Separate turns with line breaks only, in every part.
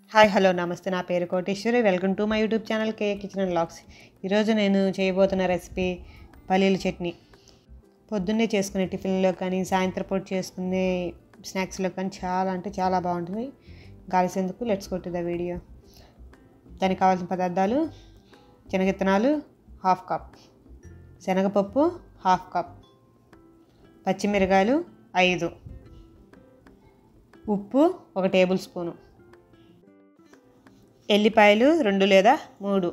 hi hello నమస్తే నా పేరు Koteswari welcome to my YouTube channel K kitchen and vlogs ఈరోజు నేను చేయబోతున్న రెసిపీ పల్లీల చట్నీ పొద్దున్నే చేసుకునే టిఫిన్లో కానీ సాయంత్రం పూట చేసుకునే స్నాక్స్లో కానీ చాలా అంటే చాలా బాగుంటుంది గాలిసేందుకు లెట్స్ కొట్టు ద వీడియో దానికి కావాల్సిన పదార్థాలు శనగిత్తనాలు హాఫ్ కప్ శనగపప్పు హాఫ్ కప్ పచ్చిమిరకాయలు ఐదు ఉప్పు ఒక టేబుల్ స్పూను ఎల్లిపాయలు రెండు లేదా మూడు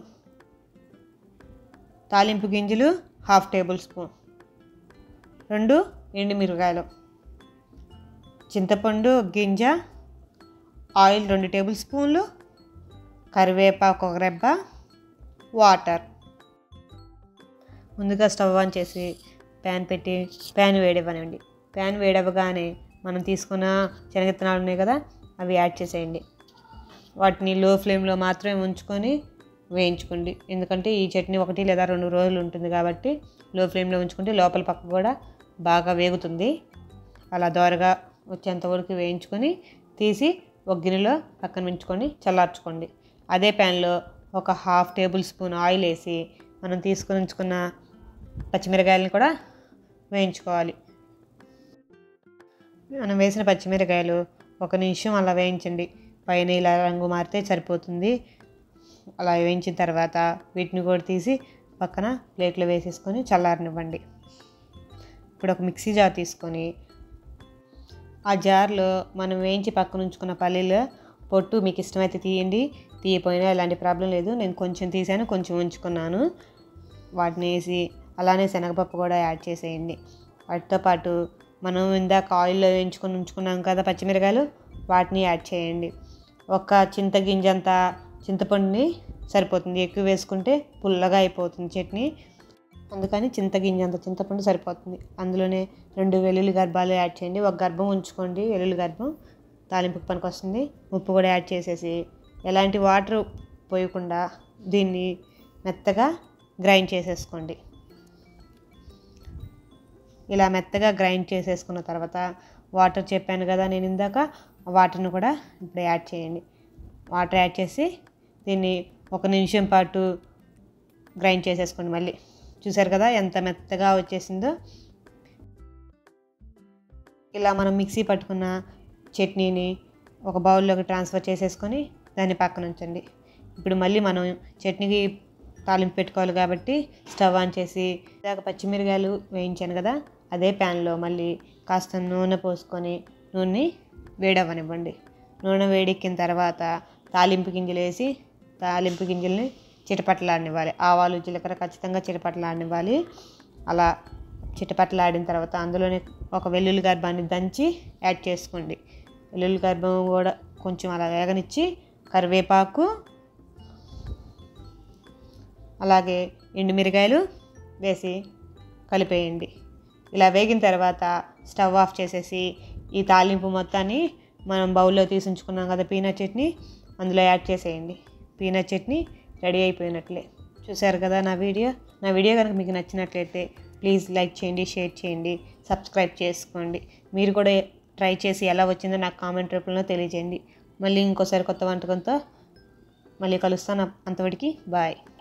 తాలింపు గింజలు హాఫ్ టేబుల్ స్పూన్ రెండు ఎండుమిరకాయలు చింతపండు ఒక గింజ ఆయిల్ రెండు టేబుల్ స్పూన్లు కరివేపాకు ఒక రెబ్బ వాటర్ ముందుగా స్టవ్ ఆన్ చేసి ప్యాన్ పెట్టి ప్యాన్ వేడివ్వనండి ప్యాన్ వేడవగానే మనం తీసుకున్న శనగిత్తనాలు ఉన్నాయి కదా అవి యాడ్ చేసేయండి వాటిని లో ఫ్లేమ్లో మాత్రమే ఉంచుకొని వేయించుకోండి ఎందుకంటే ఈ చట్నీ ఒకటి లేదా రెండు రోజులు ఉంటుంది కాబట్టి లో ఫ్లేమ్లో ఉంచుకుంటే లోపల పక్క కూడా బాగా వేగుతుంది అలా దోరగా వచ్చేంత వరకు వేయించుకొని తీసి ఒక గిన్నెలో పక్కన ఉంచుకొని చల్లార్చుకోండి అదే ప్యాన్లో ఒక హాఫ్ టేబుల్ స్పూన్ ఆయిల్ వేసి మనం తీసుకొని ఉంచుకున్న పచ్చిమిరకాయలను కూడా వేయించుకోవాలి మనం వేసిన పచ్చిమిరకాయలు ఒక నిమిషం అలా వేయించండి పైన ఇలా రంగు మారితే సరిపోతుంది అలా వేయించిన తర్వాత వీటిని కూడా తీసి పక్కన ప్లేట్లో వేసేసుకొని చల్లారనివ్వండి ఇప్పుడు ఒక మిక్సీ జార్ తీసుకొని ఆ జార్లో మనం వేయించి పక్కన ఉంచుకున్న పల్లీలు పొట్టు మీకు ఇష్టమైతే తీయండి తీయపోయినా ఎలాంటి ప్రాబ్లం లేదు నేను కొంచెం తీసాను కొంచెం ఉంచుకున్నాను వాటిని వేసి అలానే శనగపప్పు కూడా యాడ్ చేసేయండి వాటితో పాటు మనం ఇందాక ఆయిల్లో వేయించుకొని ఉంచుకున్నాం కదా పచ్చిమిరకాయలు వాటిని యాడ్ చేయండి ఒక చింతగింజంత చింతపండుని సరిపోతుంది ఎక్కువ వేసుకుంటే పుల్లగా అయిపోతుంది చట్నీ అందుకని చింతగింజంత చింతపండు సరిపోతుంది అందులోనే రెండు వెల్లుల్లి గర్భాలు యాడ్ చేయండి ఒక గర్భం ఉంచుకోండి వెల్లుల్లి గర్భం తాలింపుకి పనికి వస్తుంది ఉప్పు కూడా యాడ్ చేసేసి ఎలాంటి వాటర్ పోయకుండా దీన్ని మెత్తగా గ్రైండ్ చేసేసుకోండి ఇలా మెత్తగా గ్రైండ్ చేసేసుకున్న తర్వాత వాటర్ చెప్పాను కదా నేను ఇందాక వాటర్ని కూడా ఇప్పుడు యాడ్ చేయండి వాటర్ యాడ్ చేసి దీన్ని ఒక నిమిషం పాటు గ్రైండ్ చేసేసుకోండి మళ్ళీ చూసారు కదా ఎంత మెత్తగా వచ్చేసిందో ఇలా మనం మిక్సీ పట్టుకున్న చట్నీని ఒక బౌల్లోకి ట్రాన్స్ఫర్ చేసేసుకొని దాన్ని పక్కన ఉంచండి ఇప్పుడు మళ్ళీ మనం చట్నీకి తాలింపు పెట్టుకోవాలి కాబట్టి స్టవ్ ఆన్ చేసి ఇందాక పచ్చిమిరకాయలు వేయించాను కదా అదే ప్యాన్లో మళ్ళీ కాస్త నూనె పోసుకొని నూనె వేడవ్వనివ్వండి నూనె వేడెక్కిన తర్వాత తాలింపు గింజలు వేసి తాలింపు గింజల్ని చిటపట్లాడనివ్వాలి ఆవాలు జీలకర్ర ఖచ్చితంగా చిటపట్లాడనివ్వాలి అలా చిటపట్లాడిన తర్వాత అందులోనే ఒక వెల్లుల్లి గర్భాన్ని దంచి యాడ్ చేసుకోండి వెల్లుల్లి గర్భం కూడా కొంచెం అలా వేగనిచ్చి కరివేపాకు అలాగే ఎండుమిరకాయలు వేసి కలిపేయండి ఇలా వేగిన తర్వాత స్టవ్ ఆఫ్ చేసేసి ఈ తాలింపు మొత్తాన్ని మనం బౌల్లో తీసి ఉంచుకున్నాం కదా పీనట్ చట్నీ అందులో యాడ్ చేసేయండి పీనట్ చట్నీ రెడీ అయిపోయినట్లే చూసారు కదా నా వీడియో నా వీడియో కనుక మీకు నచ్చినట్లయితే ప్లీజ్ లైక్ చేయండి షేర్ చేయండి సబ్స్క్రైబ్ చేసుకోండి మీరు కూడా ట్రై చేసి ఎలా వచ్చిందో నాకు కామెంట్ రూపంలో తెలియజేయండి మళ్ళీ ఇంకోసారి కొత్త వంటకంతో మళ్ళీ కలుస్తాను అంతవరకు బాయ్